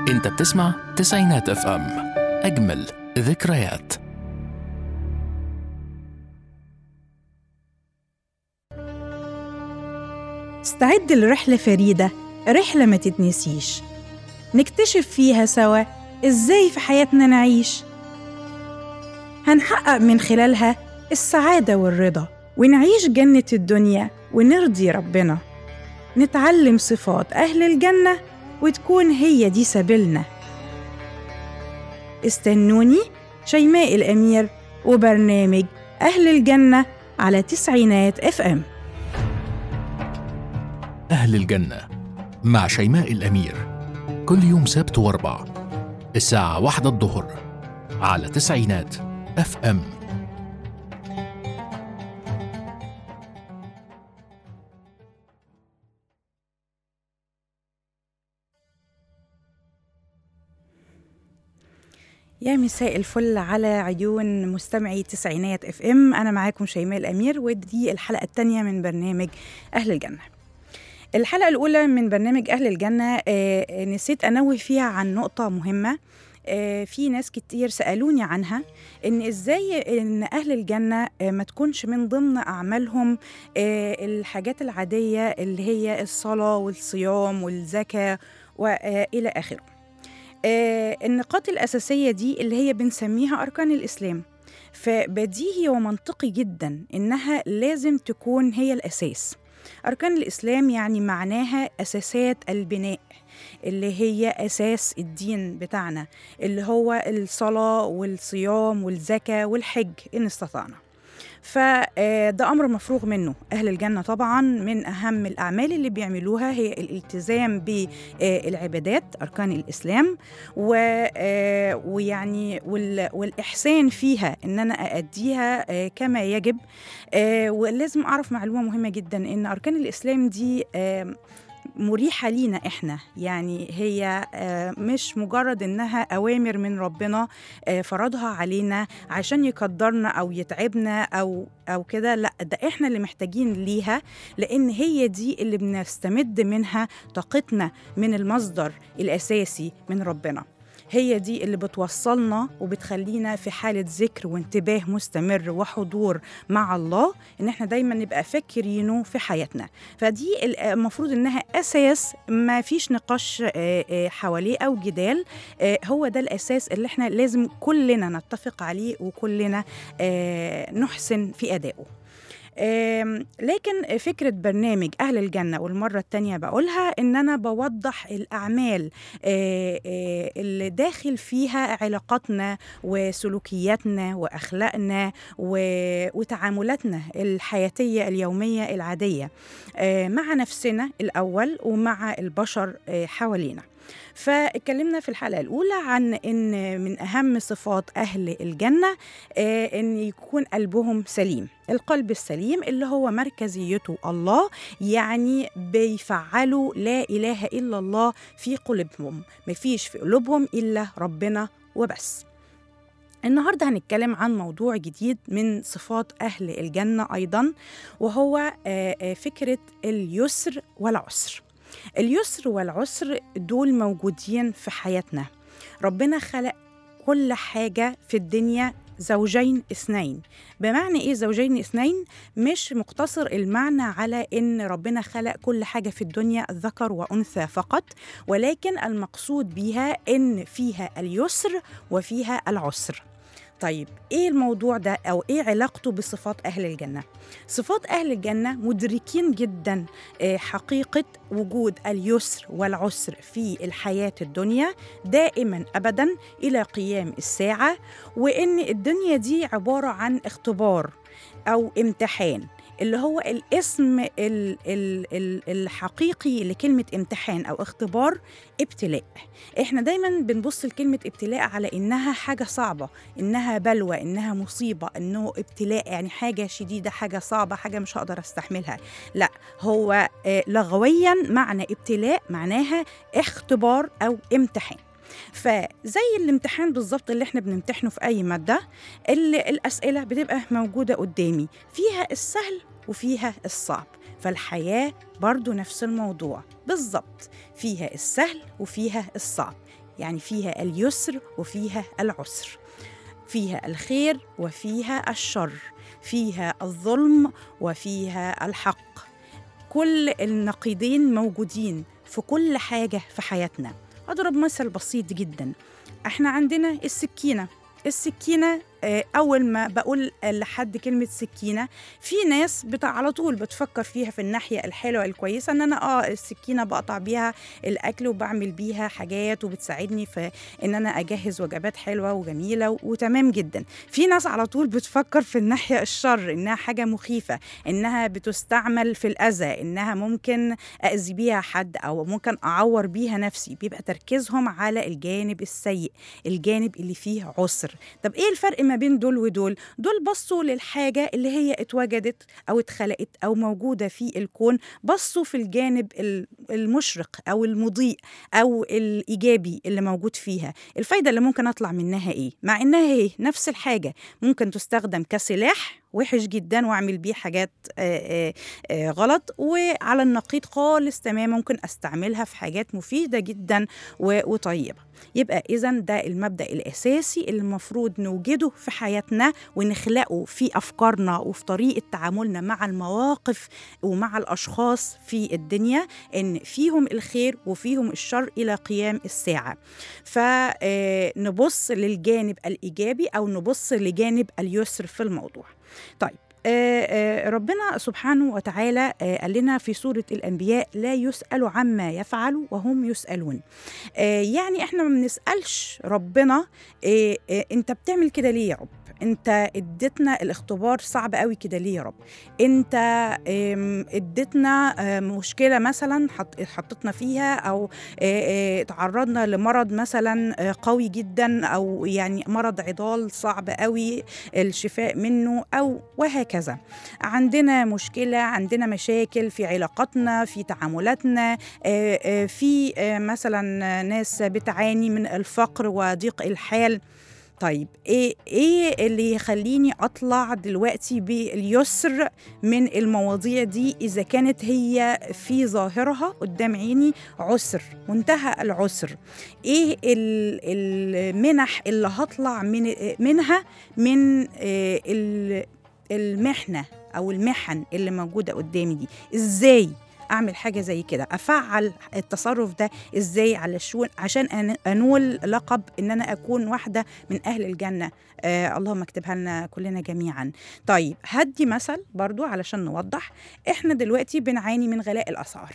انت بتسمع تسعينات اف ام اجمل ذكريات استعد لرحلة فريدة رحلة ما تتنسيش نكتشف فيها سوا إزاي في حياتنا نعيش هنحقق من خلالها السعادة والرضا ونعيش جنة الدنيا ونرضي ربنا نتعلم صفات أهل الجنة وتكون هي دي سبيلنا استنوني شيماء الأمير وبرنامج أهل الجنة على تسعينات اف ام أهل الجنة مع شيماء الأمير كل يوم سبت واربع الساعة واحدة الظهر على تسعينات اف ام يا مساء الفل على عيون مستمعي تسعينات اف ام انا معاكم شيماء الامير ودي الحلقه الثانيه من برنامج اهل الجنه الحلقه الاولى من برنامج اهل الجنه آه، نسيت انوه فيها عن نقطه مهمه آه، في ناس كتير سالوني عنها ان ازاي ان اهل الجنه آه، ما تكونش من ضمن اعمالهم آه، الحاجات العاديه اللي هي الصلاه والصيام والزكاه والى اخره آه، النقاط الأساسية دي اللي هي بنسميها أركان الإسلام فبديهي ومنطقي جدا إنها لازم تكون هي الأساس أركان الإسلام يعني معناها أساسات البناء اللي هي أساس الدين بتاعنا اللي هو الصلاة والصيام والزكاة والحج إن استطعنا فده أمر مفروغ منه أهل الجنة طبعا من أهم الأعمال اللي بيعملوها هي الالتزام بالعبادات أركان الإسلام و آه، ويعني وال- والإحسان فيها إن أنا أأديها آه، كما يجب آه، ولازم أعرف معلومة مهمة جدا إن أركان الإسلام دي آه، مريحة لينا إحنا يعني هي آه، مش مجرد إنها أوامر من ربنا آه، فرضها علينا عشان يقدرنا أو يتعبنا أو أو كده لا ده إحنا اللي محتاجين ليها لأن هي دي اللي بنستمد منها طاقتنا من المصدر الأساسي من ربنا هي دي اللي بتوصلنا وبتخلينا في حالة ذكر وانتباه مستمر وحضور مع الله ان احنا دايما نبقى فاكرينه في حياتنا فدي ال- المفروض انها اساس ما فيش نقاش آه، آه، حواليه او جدال آه، هو ده الاساس اللي احنا لازم كلنا نتفق عليه وكلنا آه، نحسن في ادائه آم، لكن فكرة برنامج أهل الجنة والمرة التانية بقولها إن أنا بوضح الأعمال آه، آه، اللي داخل فيها علاقاتنا وسلوكياتنا وأخلاقنا و- وتعاملاتنا الحياتية اليومية العادية آه، مع نفسنا الأول ومع البشر آه، حوالينا فاتكلمنا في الحلقة الأولى عن إن من أهم صفات أهل الجنة آه، إن يكون قلبهم سليم القلب السليم اللي هو مركزيته الله يعني بيفعلوا لا إله إلا الله في قلوبهم مفيش في قلوبهم إلا ربنا وبس النهارده هنتكلم عن موضوع جديد من صفات أهل الجنة أيضا وهو آه، آه، فكرة اليسر والعسر اليسر والعسر دول موجودين في حياتنا ربنا خلق كل حاجة في الدنيا زوجين اثنين بمعنى ايه زوجين اثنين مش مقتصر المعنى على ان ربنا خلق كل حاجة في الدنيا ذكر وانثى فقط ولكن المقصود بيها ان فيها اليسر وفيها العسر طيب ايه الموضوع ده او ايه علاقته بصفات اهل الجنه صفات اهل الجنه مدركين جدا آه، حقيقه وجود اليسر والعسر في الحياه الدنيا دائما ابدا الى قيام الساعه وان الدنيا دي عباره عن اختبار او امتحان اللي هو الاسم ال ال ال الحقيقي لكلمة امتحان أو اختبار ابتلاء احنا دايما بنبص لكلمة ابتلاء على إنها حاجة صعبة إنها بلوى إنها مصيبة إنه ابتلاء يعني حاجة شديدة حاجة صعبة حاجة مش هقدر أستحملها لا هو آه، لغويا معنى ابتلاء معناها اختبار أو امتحان فزي الامتحان بالظبط اللي احنا بنمتحنه في اي ماده ال- الاسئله بتبقى موجوده قدامي فيها السهل وفيها الصعب فالحياه برضو نفس الموضوع بالظبط فيها السهل وفيها الصعب يعني فيها اليسر وفيها العسر فيها الخير وفيها الشر فيها الظلم وفيها الحق كل النقيضين موجودين في كل حاجة في حياتنا أضرب مثل بسيط جدا احنا عندنا السكينة السكينة آه، أول ما بقول لحد كلمة سكينة في ناس بتاع على طول بتفكر فيها في الناحية الحلوة الكويسة إن أنا آه السكينة بقطع بيها الأكل وبعمل بيها حاجات وبتساعدني في إن أنا أجهز وجبات حلوة وجميلة و- وتمام جدا في ناس على طول بتفكر في الناحية الشر إنها حاجة مخيفة إنها بتستعمل في الأذى إنها ممكن أذي بيها حد أو ممكن أعور بيها نفسي بيبقى تركيزهم على الجانب السيء الجانب اللي فيه عسر طب إيه الفرق ما بين دول ودول دول بصوا للحاجة اللي هي اتوجدت أو اتخلقت أو موجودة في الكون بصوا في الجانب ال- المشرق أو المضيء أو الإيجابي اللي موجود فيها الفايدة اللي ممكن أطلع منها إيه مع إنها هي نفس الحاجة ممكن تستخدم كسلاح وحش جدا واعمل بيه حاجات آه، آه، آه، غلط وعلى النقيض خالص تمام ممكن استعملها في حاجات مفيده جدا و- وطيبه يبقى اذا ده المبدا الاساسي اللي المفروض نوجده في حياتنا ونخلقه في افكارنا وفي طريقه تعاملنا مع المواقف ومع الاشخاص في الدنيا ان فيهم الخير وفيهم الشر الى قيام الساعه فنبص للجانب الايجابي او نبص لجانب اليسر في الموضوع طيب آه، آه، ربنا سبحانه وتعالى آه، قال لنا في سورة الأنبياء لا يسأل عما يفعل وهم يسألون آه، يعني احنا ما بنسألش ربنا آه، آه، انت بتعمل كده ليه يا رب انت اديتنا الاختبار صعب قوي كده ليه يا رب انت آم، اديتنا آه، مشكله مثلا حط- حطتنا فيها او آه، آه، تعرضنا لمرض مثلا آه، قوي جدا او يعني مرض عضال صعب قوي الشفاء منه او وهكذا عندنا مشكله عندنا مشاكل في علاقاتنا في تعاملاتنا آه، آه، في آه، مثلا ناس بتعاني من الفقر وضيق الحال طيب ايه ايه اللي يخليني اطلع دلوقتي باليسر من المواضيع دي اذا كانت هي في ظاهرها قدام عيني عسر منتهى العسر ايه ال- المنح اللي هطلع من منها من آه، ال- المحنه او المحن اللي موجوده قدامي دي ازاي اعمل حاجه زي كده افعل التصرف ده ازاي على الشون عشان أن- انول لقب ان انا اكون واحده من اهل الجنه آه اللهم اكتبها لنا كلنا جميعا طيب هدي مثل برضو علشان نوضح احنا دلوقتي بنعاني من غلاء الاسعار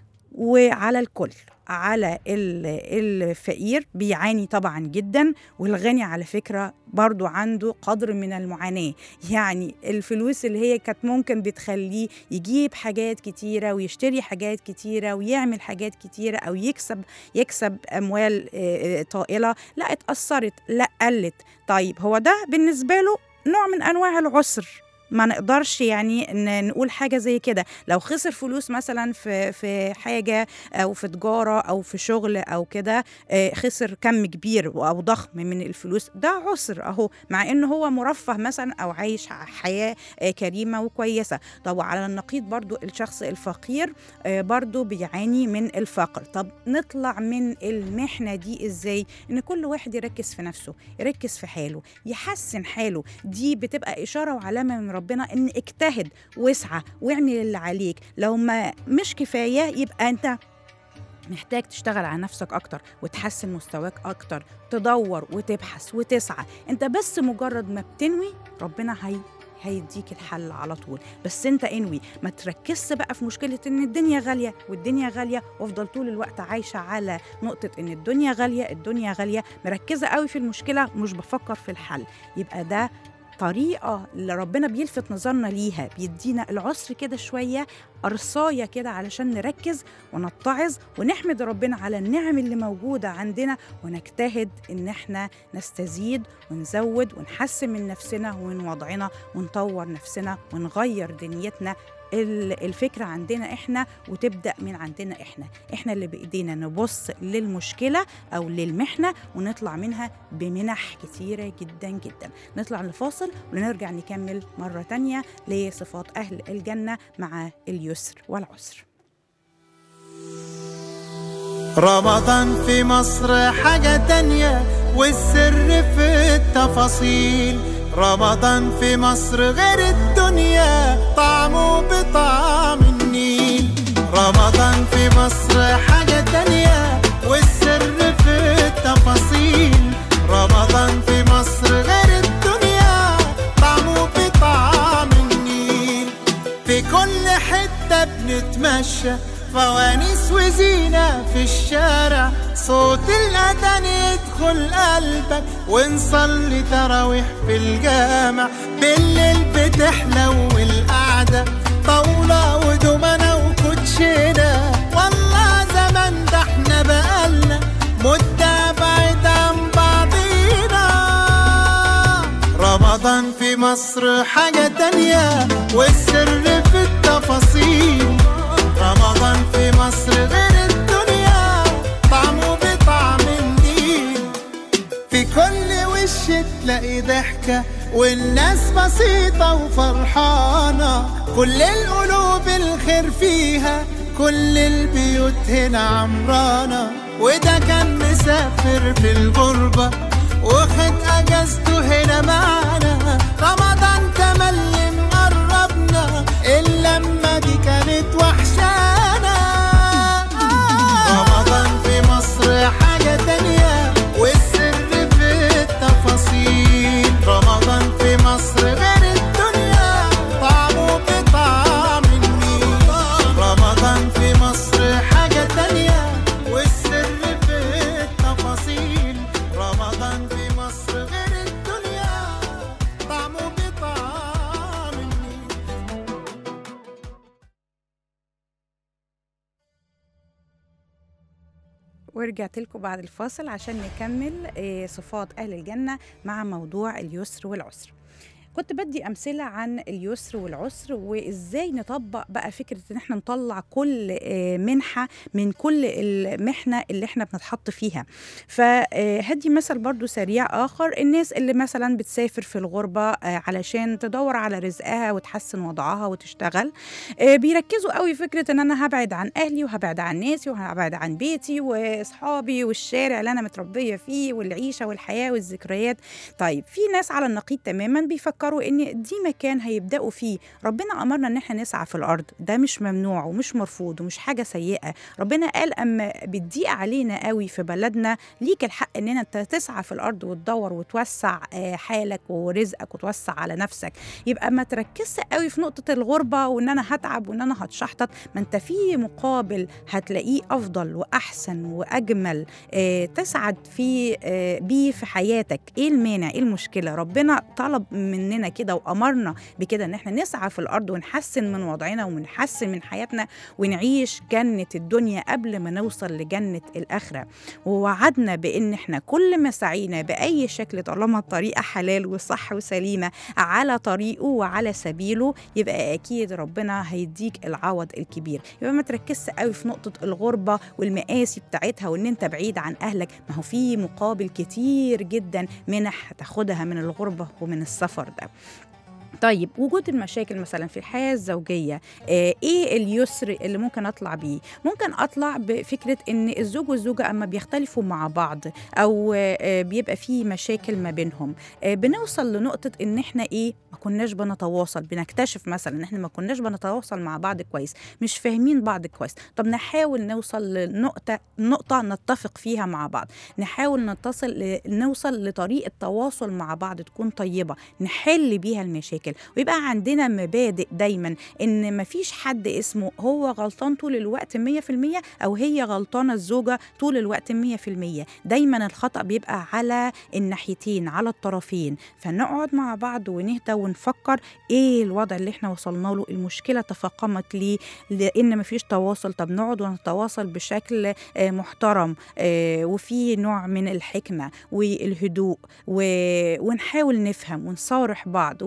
وعلى الكل على ال- الفقير بيعاني طبعا جدا والغني على فكرة برضو عنده قدر من المعاناة يعني الفلوس اللي هي كانت ممكن بتخليه يجيب حاجات كتيرة ويشتري حاجات كتيرة ويعمل حاجات كتيرة أو يكسب يكسب أموال آه، آه، طائلة لا اتأثرت لا قلت طيب هو ده بالنسبة له نوع من أنواع العسر ما نقدرش يعني ن- نقول حاجة زي كده لو خسر فلوس مثلا في في حاجة أو في تجارة أو في شغل أو كده آه، خسر كم كبير أو ضخم من الفلوس ده عسر أهو مع إنه هو مرفه مثلا أو عايش ح- حياة آه، كريمة وكويسة طب وعلى النقيض برضو الشخص الفقير آه، برضو بيعاني من الفقر طب نطلع من المحنة دي إزاي إن كل واحد يركز في نفسه يركز في حاله يحسن حاله دي بتبقى إشارة وعلامة من ربنا إن اجتهد واسعى واعمل اللي عليك لو ما مش كفاية يبقى أنت محتاج تشتغل على نفسك أكتر وتحسن مستواك أكتر تدور وتبحث وتسعى أنت بس مجرد ما بتنوي ربنا هي هيديك الحل على طول بس انت انوي ما تركزش بقى في مشكله ان الدنيا غاليه والدنيا غاليه وافضل طول الوقت عايشه على نقطه ان الدنيا غاليه الدنيا غاليه مركزه قوي في المشكله مش بفكر في الحل يبقى ده طريقة اللي ربنا بيلفت نظرنا ليها بيدينا العسر كده شوية قرصاية كده علشان نركز ونتعظ ونحمد ربنا على النعم اللي موجودة عندنا ونجتهد إن احنا نستزيد ونزود ونحسن من نفسنا ومن وضعنا ونطور نفسنا ونغير دنيتنا ال- الفكرة عندنا احنا وتبدأ من عندنا احنا احنا اللي بإيدينا نبص للمشكلة أو للمحنة ونطلع منها بمنح كتيرة جدا جدا نطلع لفاصل ونرجع نكمل مرة تانية لصفات أهل الجنة مع اليسر والعسر رمضان في مصر حاجة تانية والسر في التفاصيل رمضان في مصر غير الدنيا طعمه بطعم النيل رمضان في مصر حاجة تانية والسر في التفاصيل رمضان في مصر غير الدنيا طعمه بطعم النيل في كل حتة بنتمشى فوانيس وزينة في الشارع صوت الأذان يدخل قلبك ونصلي تراويح في الجامع بالليل بتحلو القعدة طاولة ودومنة وكوتشينة والله زمان ده احنا بقالنا مدة بعيد عن بعضينا رمضان في مصر حاجة تانية والسر في التفاصيل رمضان في مصر غير الدنيا طعمه بطعم النيل في كل وش تلاقي ضحكة والناس بسيطة وفرحانة كل القلوب الخير فيها كل البيوت هنا عمرانة وده كان مسافر في الغربة واخد اجازته هنا معانا رمضان تملي مقربنا اللمة دي كانت وحشانا رمضان في مصر حاجة تانية والسر في التفاصيل رمضان في مصر غير الدنيا طعمه بطعم النيل رمضان في مصر حاجة تانية والسر في التفاصيل رمضان في مصر غير الدنيا طعمه بطعم النيل ورجعت لكم بعد الفاصل عشان نكمل آه، صفات أهل الجنة مع موضوع اليسر والعسر كنت بدي أمثلة عن اليسر والعسر وإزاي نطبق بقى فكرة إن إحنا نطلع كل آه، منحة من كل المحنة اللي إحنا بنتحط فيها فهدي مثل برضو سريع آخر الناس اللي مثلا بتسافر في الغربة آه، علشان تدور على رزقها وتحسن وضعها وتشتغل آه، بيركزوا قوي فكرة إن أنا هبعد عن أهلي وهبعد عن ناسي وهبعد عن بيتي وأصحابي والشارع اللي أنا متربية فيه والعيشة والحياة والذكريات طيب في ناس على النقيض تماما بيفكروا ان دي مكان هيبداوا فيه ربنا امرنا ان احنا نسعى في الارض ده مش ممنوع ومش مرفوض ومش حاجه سيئه ربنا قال اما بتضيق علينا قوي في بلدنا ليك الحق ان انت تسعى في الارض وتدور وتوسع آه، حالك ورزقك وتوسع على نفسك يبقى ما تركزش قوي في نقطه الغربه وان انا هتعب وان انا هتشحطط ما انت في مقابل هتلاقيه افضل واحسن واجمل آه، تسعد في آه، بيه في حياتك ايه المانع ايه المشكله ربنا طلب مننا كده وامرنا بكده ان احنا نسعى في الارض ونحسن من وضعنا ونحسن من حياتنا ونعيش جنه الدنيا قبل ما نوصل لجنه الاخره ووعدنا بان احنا كل ما سعينا باي شكل طالما الطريقه حلال وصح وسليمه على طريقه وعلى سبيله يبقى اكيد ربنا هيديك العوض الكبير يبقى ما تركزش قوي في نقطه الغربه والمقاسي بتاعتها وان انت بعيد عن اهلك ما هو في مقابل كتير جدا منح هتاخدها من الغربه ومن السفر ده طيب وجود المشاكل مثلا في الحياه الزوجيه آه ايه اليسر اللي ممكن اطلع بيه ممكن اطلع بفكره ان الزوج والزوجه اما بيختلفوا مع بعض او آه بيبقى في مشاكل ما بينهم آه بنوصل لنقطه ان احنا ايه ما كناش بنتواصل بنكتشف مثلا ان احنا ما كناش بنتواصل مع بعض كويس مش فاهمين بعض كويس طب نحاول نوصل لنقطه نقطه نتفق فيها مع بعض نحاول نتصل ل- نوصل لطريقه تواصل مع بعض تكون طيبه نحل بيها المشاكل ويبقى عندنا مبادئ دايما ان مفيش حد اسمه هو غلطان طول الوقت 100% او هي غلطانه الزوجه طول الوقت 100% دايما الخطا بيبقى على الناحيتين على الطرفين فنقعد مع بعض ونهدى ونفكر ايه الوضع اللي احنا وصلنا له المشكله تفاقمت ليه لان مفيش تواصل طب نقعد ونتواصل بشكل آه، محترم آه، وفي نوع من الحكمه والهدوء و... ونحاول نفهم ونصارح بعض ونتكلم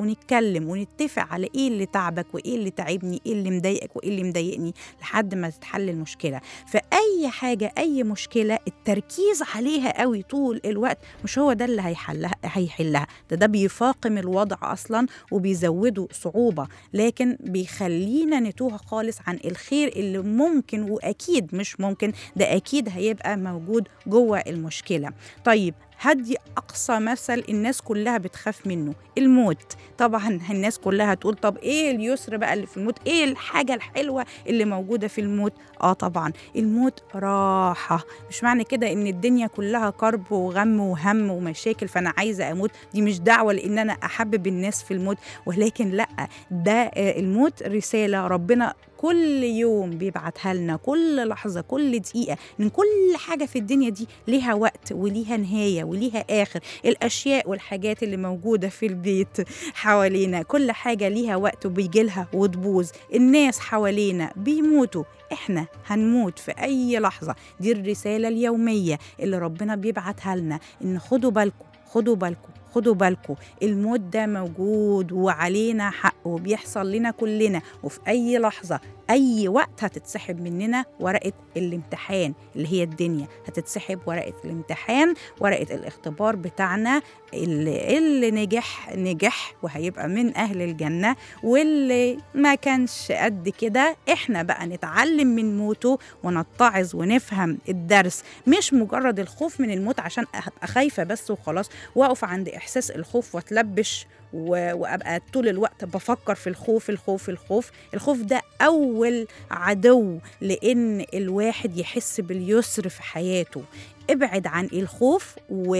ونتكلم ونتفق على ايه اللي تعبك وايه اللي تعبني ايه اللي مضايقك وايه اللي مضايقني لحد ما تتحل المشكله فاي حاجه اي مشكله التركيز عليها قوي طول الوقت مش هو ده اللي هيحلها هيحلها ده ده بيفاقم الوضع اصلا وبيزوده صعوبه لكن بيخلينا نتوه خالص عن الخير اللي ممكن واكيد مش ممكن ده اكيد هيبقى موجود جوه المشكله طيب هدي اقصى مثل الناس كلها بتخاف منه الموت طبعا الناس كلها تقول طب ايه اليسر بقى اللي في الموت ايه الحاجه الحلوه اللي موجوده في الموت اه طبعا الموت راحه مش معنى كده ان الدنيا كلها كرب وغم وهم ومشاكل فانا عايزه اموت دي مش دعوه لان انا احبب الناس في الموت ولكن لا ده آه، الموت رساله ربنا كل يوم بيبعتها لنا كل لحظة كل دقيقة إن كل حاجة في الدنيا دي ليها وقت وليها نهاية وليها آخر الأشياء والحاجات اللي موجودة في البيت حوالينا كل حاجة ليها وقت وبيجي لها وتبوظ الناس حوالينا بيموتوا احنا هنموت في اي لحظه دي الرساله اليوميه اللي ربنا بيبعتها لنا ان خدوا بالكم خدوا بالكم خدوا بالكم الموت ده موجود وعلينا حق وبيحصل لنا كلنا وفي اي لحظه اي وقت هتتسحب مننا ورقه الامتحان اللي هي الدنيا هتتسحب ورقه الامتحان ورقه الاختبار بتاعنا اللي, اللي نجح نجح وهيبقى من اهل الجنه واللي ما كانش قد كده احنا بقى نتعلم من موته ونتعظ ونفهم الدرس مش مجرد الخوف من الموت عشان ابقى خايفه بس وخلاص واقف عند احساس الخوف واتلبش و- وابقى طول الوقت بفكر في الخوف الخوف الخوف الخوف ده اول عدو لان الواحد يحس باليسر في حياته ابعد عن الخوف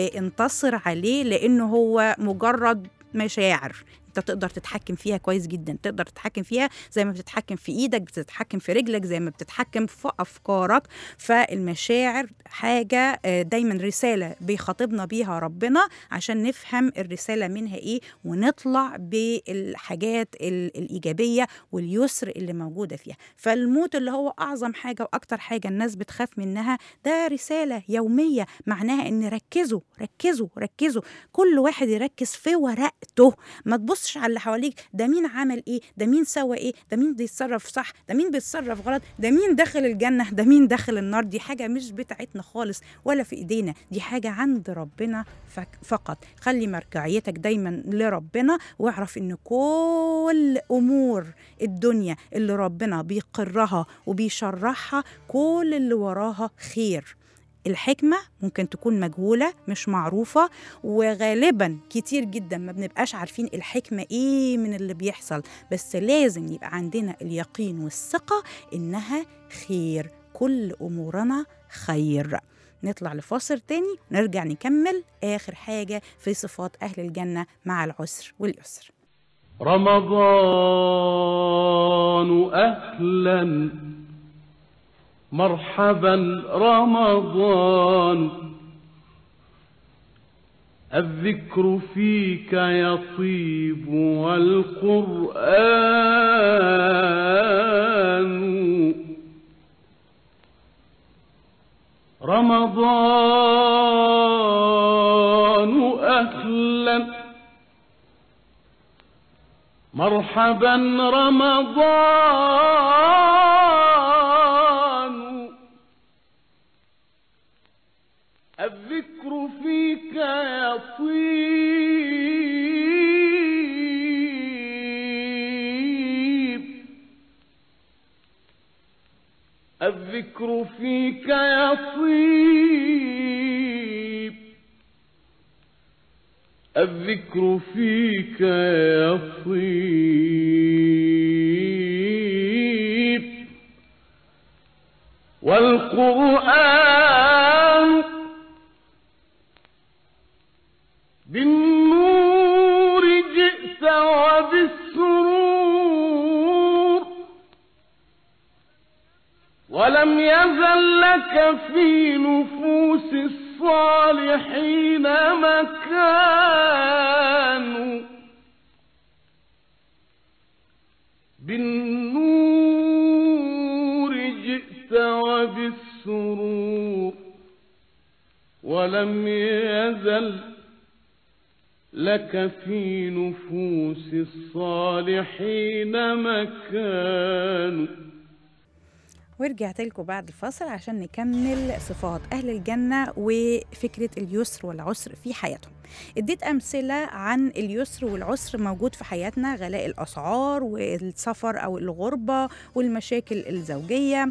وانتصر عليه لانه هو مجرد مشاعر انت تقدر تتحكم فيها كويس جدا تقدر تتحكم فيها زي ما بتتحكم في ايدك بتتحكم في رجلك زي ما بتتحكم في افكارك فالمشاعر حاجه آه، دايما رساله بيخاطبنا بيها ربنا عشان نفهم الرساله منها ايه ونطلع بالحاجات ال- الايجابيه واليسر اللي موجوده فيها فالموت اللي هو اعظم حاجه واكتر حاجه الناس بتخاف منها ده رساله يوميه معناها ان ركزوا ركزوا ركزوا كل واحد يركز في ورقته ما تبصش على اللي حواليك ده مين عمل ايه ده مين سوى ايه ده مين بيتصرف صح ده مين بيتصرف غلط ده مين داخل الجنه ده مين داخل النار دي حاجه مش بتاعتنا خالص ولا في ايدينا دي حاجه عند ربنا فك- فقط خلي مرجعيتك دايما لربنا واعرف ان كل امور الدنيا اللي ربنا بيقرها وبيشرحها كل اللي وراها خير الحكمة ممكن تكون مجهولة مش معروفة وغالبا كتير جدا ما بنبقاش عارفين الحكمة ايه من اللي بيحصل بس لازم يبقى عندنا اليقين والثقة انها خير كل امورنا خير نطلع لفاصل تاني نرجع نكمل آخر حاجة في صفات أهل الجنة مع العسر واليسر رمضان أهلا مرحبا رمضان الذكر فيك يطيب والقرآن رمضان أهلا مرحبا رمضان الذكر فيك يطيب الذكر فيك يطيب الذكر فيك يطيب والقرآن بالنور جئت وبالسرور ولم يزل لك في نفوس الصالحين مكان بالنور جئت وبالسرور ولم يزل لك في نفوس الصالحين مكان ورجعت لكم بعد الفاصل عشان نكمل صفات أهل الجنة وفكرة اليسر والعسر في حياتهم اديت أمثلة عن اليسر والعسر موجود في حياتنا غلاء الأسعار والسفر أو الغربة والمشاكل الزوجية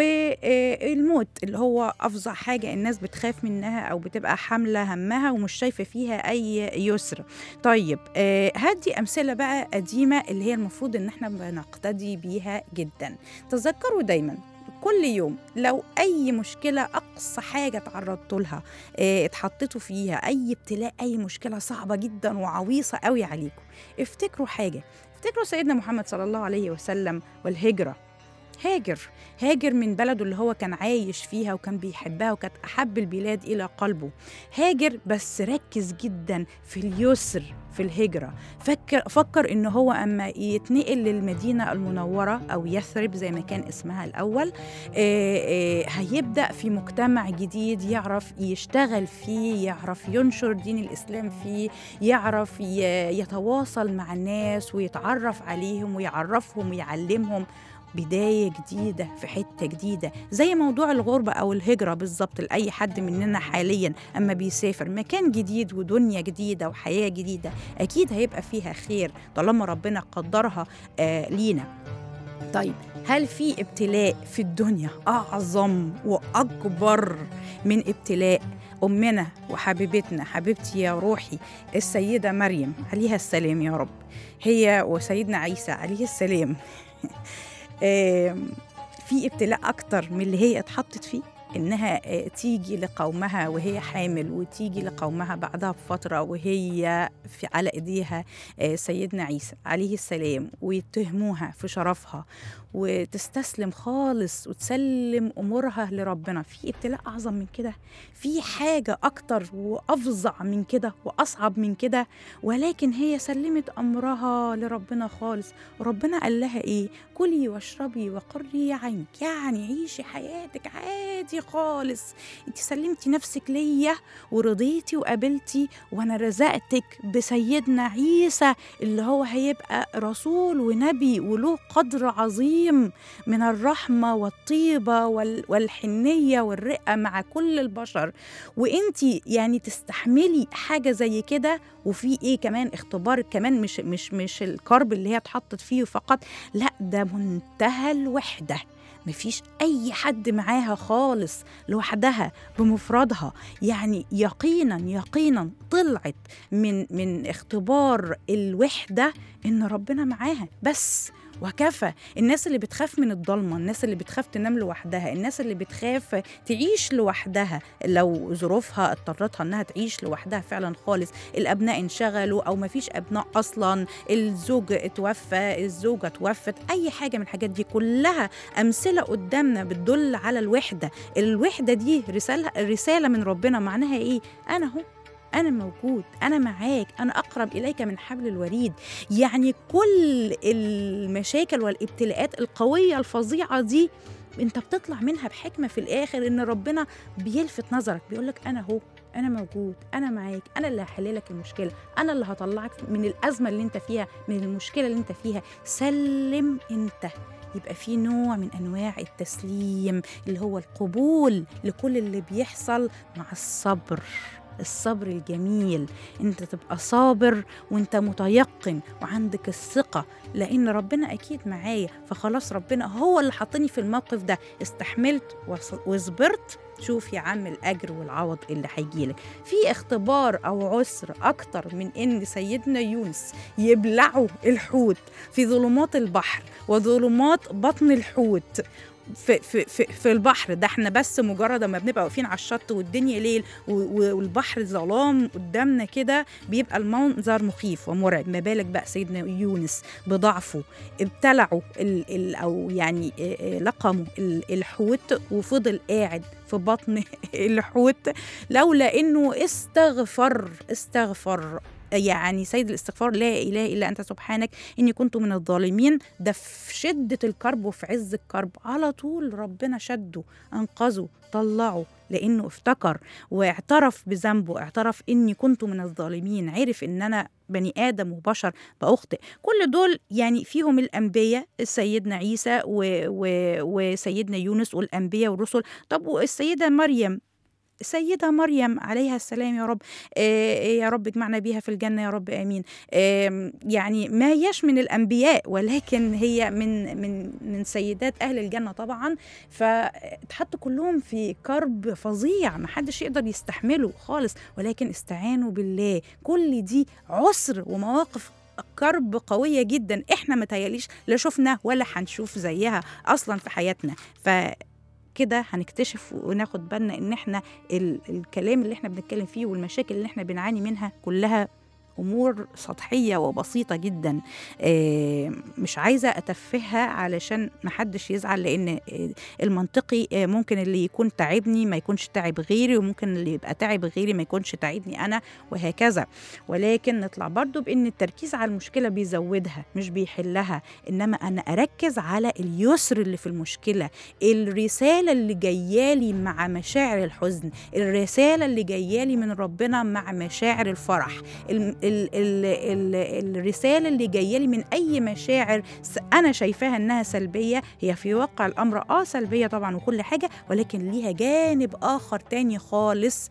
والموت اللي هو أفظع حاجة الناس بتخاف منها أو بتبقى حاملة همها ومش شايفة فيها أي يسر طيب آه، هدي أمثلة بقى قديمة اللي هي المفروض إن احنا بنقتدي بيها جدا تذكروا دايما كل يوم لو اي مشكله اقصى حاجه تعرضت لها اه اتحطيتوا فيها اي ابتلاء اي مشكله صعبه جدا وعويصه قوي عليكم افتكروا حاجه افتكروا سيدنا محمد صلى الله عليه وسلم والهجره هاجر هاجر من بلده اللي هو كان عايش فيها وكان بيحبها وكانت أحب البلاد إلى قلبه هاجر بس ركز جدا في اليسر في الهجرة فكر, فكر إن هو أما يتنقل للمدينة المنورة أو يثرب زي ما كان اسمها الأول آه، آه، هيبدأ في مجتمع جديد يعرف يشتغل فيه يعرف ينشر دين الإسلام فيه يعرف ي- يتواصل مع الناس ويتعرف عليهم ويعرفهم ويعلمهم بداية جديدة في حتة جديدة زي موضوع الغربة أو الهجرة بالظبط لأي حد مننا حاليا أما بيسافر مكان جديد ودنيا جديدة وحياة جديدة أكيد هيبقى فيها خير طالما ربنا قدرها آه لينا طيب هل في ابتلاء في الدنيا أعظم وأكبر من ابتلاء أمنا وحبيبتنا حبيبتي يا روحي السيدة مريم عليها السلام يا رب هي وسيدنا عيسى عليه السلام آم، في ابتلاء أكتر من اللي هي اتحطت فيه إنها آه، تيجي لقومها وهي حامل وتيجي لقومها بعدها بفترة وهي في على إيديها آه، سيدنا عيسى عليه السلام ويتهموها في شرفها وتستسلم خالص وتسلم أمورها لربنا في ابتلاء أعظم من كده في حاجة أكتر وأفظع من كده وأصعب من كده ولكن هي سلمت أمرها لربنا خالص وربنا قال لها إيه كلي واشربي وقري عينك يعني عيشي حياتك عادي خالص انت سلمتي نفسك ليا ورضيتي وقابلتي وانا رزقتك بسيدنا عيسى اللي هو هيبقى رسول ونبي وله قدر عظيم من الرحمة والطيبة وال- والحنية والرقة مع كل البشر وانتي يعني تستحملي حاجة زي كده وفي ايه كمان اختبار كمان مش مش مش الكرب اللي هي اتحطت فيه فقط لا ده منتهى الوحدة مفيش أي حد معاها خالص لوحدها بمفردها يعني يقينا يقينا طلعت من من اختبار الوحدة إن ربنا معاها بس وكفى الناس اللي بتخاف من الضلمة الناس اللي بتخاف تنام لوحدها الناس اللي بتخاف تعيش لوحدها لو ظروفها اضطرتها انها تعيش لوحدها فعلا خالص الابناء انشغلوا او ما فيش ابناء اصلا الزوج اتوفى الزوجة اتوفت اي حاجة من الحاجات دي كلها امثلة قدامنا بتدل على الوحدة الوحدة دي رسالة رسالة من ربنا معناها ايه انا اهو أنا موجود أنا معاك أنا أقرب إليك من حبل الوريد يعني كل المشاكل والابتلاءات القوية الفظيعة دي انت بتطلع منها بحكمة في الآخر إن ربنا بيلفت نظرك بيقولك أنا هو أنا موجود أنا معاك أنا اللي هحللك المشكلة أنا اللي هطلعك من الأزمة اللي أنت فيها من المشكلة اللي أنت فيها سلم أنت يبقى في نوع من انواع التسليم اللي هو القبول لكل اللي بيحصل مع الصبر الصبر الجميل انت تبقى صابر وانت متيقن وعندك الثقة لان ربنا اكيد معايا فخلاص ربنا هو اللي حطني في الموقف ده استحملت وص- وصبرت شوف يا عم الاجر والعوض اللي هيجيلك في اختبار او عسر اكتر من ان سيدنا يونس يبلعوا الحوت في ظلمات البحر وظلمات بطن الحوت في, في, في, في البحر ده احنا بس مجرد ما بنبقى واقفين على الشط والدنيا ليل و- و- والبحر ظلام قدامنا كده بيبقى المنظر مخيف ومرعب ما بالك بقى سيدنا يونس بضعفه ابتلعوا ال ال او يعني اه، اه، لقموا ال- الحوت وفضل قاعد في بطن الحوت لولا انه استغفر استغفر يعني سيد الاستغفار لا اله الا انت سبحانك اني كنت من الظالمين ده في شده الكرب وفي عز الكرب على طول ربنا شده انقذه طلعه لانه افتكر واعترف بذنبه اعترف اني كنت من الظالمين عرف ان انا بني ادم وبشر باخطئ كل دول يعني فيهم الانبياء سيدنا عيسى و و وسيدنا يونس والانبياء والرسل طب والسيده مريم السيدة مريم عليها السلام يا رب آه يا رب اجمعنا بيها في الجنة يا رب آمين آه يعني ما هيش من الأنبياء ولكن هي من من من سيدات أهل الجنة طبعا فاتحطوا كلهم في كرب فظيع ما حدش يقدر يستحمله خالص ولكن استعانوا بالله كل دي عسر ومواقف كرب قوية جدا احنا متهيأليش لا شفنا ولا هنشوف زيها اصلا في حياتنا ف كده هنكتشف وناخد بالنا ان احنا ال- الكلام اللي احنا بنتكلم فيه والمشاكل اللي احنا بنعاني منها كلها امور سطحيه وبسيطه جدا آه، مش عايزه اتفهها علشان محدش يزعل لان آه، المنطقي آه، ممكن اللي يكون تعبني ما يكونش تعب غيري وممكن اللي يبقى تعب غيري ما يكونش تعبني انا وهكذا ولكن نطلع برضو بان التركيز على المشكله بيزودها مش بيحلها انما انا اركز على اليسر اللي في المشكله الرساله اللي جايالي مع مشاعر الحزن الرساله اللي جايالي من ربنا مع مشاعر الفرح ال ال ال ال الرساله اللي جايالي من اي مشاعر س- انا شايفاها انها سلبيه هي في واقع الامر اه سلبيه طبعا وكل حاجه ولكن ليها جانب اخر تاني خالص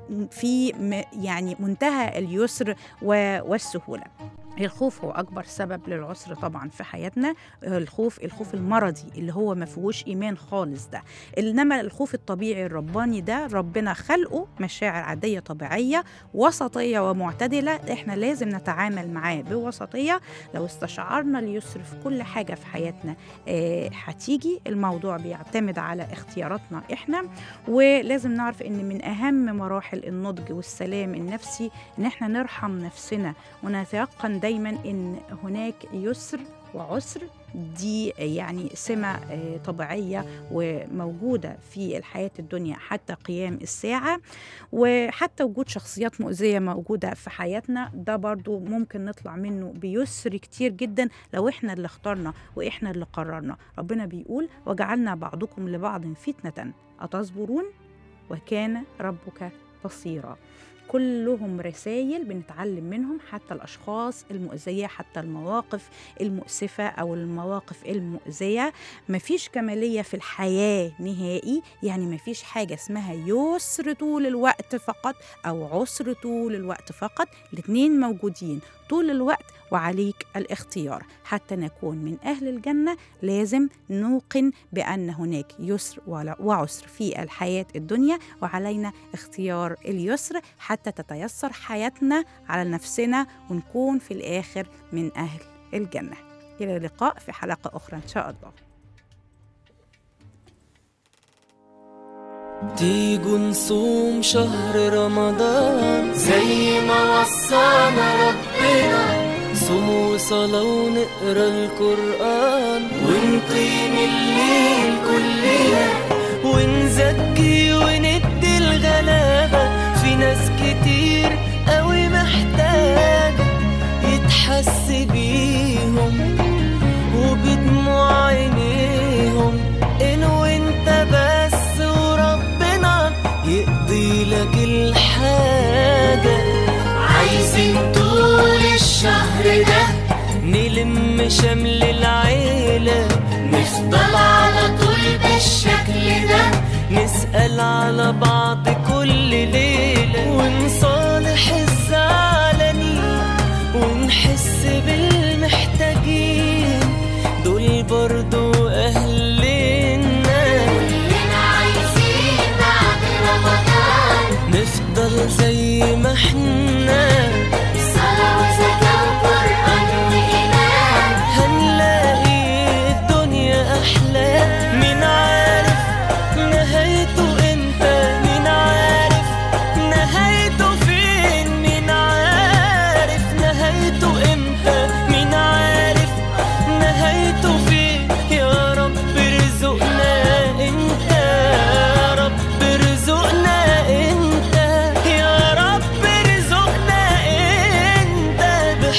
في م- يعني منتهى اليسر و- والسهوله الخوف هو اكبر سبب للعسر طبعا في حياتنا الخوف الخوف المرضي اللي هو ما فيهوش ايمان خالص ده انما الخوف الطبيعي الرباني ده ربنا خلقه مشاعر عاديه طبيعيه وسطيه ومعتدله احنا لازم نتعامل معاه بوسطيه لو استشعرنا اليسر في كل حاجه في حياتنا آه، هتيجي الموضوع بيعتمد على اختياراتنا احنا ولازم نعرف ان من اهم مراحل النضج والسلام النفسي ان احنا نرحم نفسنا ونتيقن دايما ان هناك يسر وعسر دي يعني سمة آه، طبيعية وموجودة في الحياة الدنيا حتى قيام الساعة وحتى وجود شخصيات مؤذية موجودة في حياتنا ده برضو ممكن نطلع منه بيسر كتير جدا لو احنا اللي اخترنا واحنا اللي قررنا ربنا بيقول وجعلنا بعضكم لبعض فتنة أتصبرون وكان ربك بصيرا كلهم رسائل بنتعلم منهم حتى الأشخاص المؤذية حتى المواقف المؤسفة أو المواقف المؤذية مفيش كمالية في الحياة نهائي يعني مفيش حاجة اسمها يسر طول الوقت فقط أو عسر طول الوقت فقط الاتنين موجودين طول الوقت وعليك الاختيار حتى نكون من أهل الجنة لازم نوقن بأن هناك يسر ولا- وعسر في الحياة الدنيا وعلينا اختيار اليسر حتى تتيسر حياتنا على نفسنا ونكون في الآخر من أهل الجنة إلى اللقاء في حلقة أخرى إن شاء الله تيجوا نصوم شهر رمضان زي ما وصانا ربنا صوم وصلاة ونقرا القرآن ونقيم الليل كلنا ونزكي وندي الغلابة في ناس كتير قوي محتاجة يتحس بيهم وبدموع عينيهم إن وانت بس وربنا يقضي لك الحاجة عايزين طول الشهر ده نلم شمل العيلة نفضل على طول بالشكل ده نسأل على بعض كل ليلة ونصالح الزعلانين ونحس بالمحتاجين دول برضو أهلنا كلنا عايزين بعد رمضان نفضل زي ما احنا صلاة وزكاة وقرآن وإيمان هنلاقي الدنيا أحلى مين عارف نهايته امتى مين عارف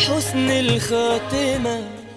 حسن الخاتمة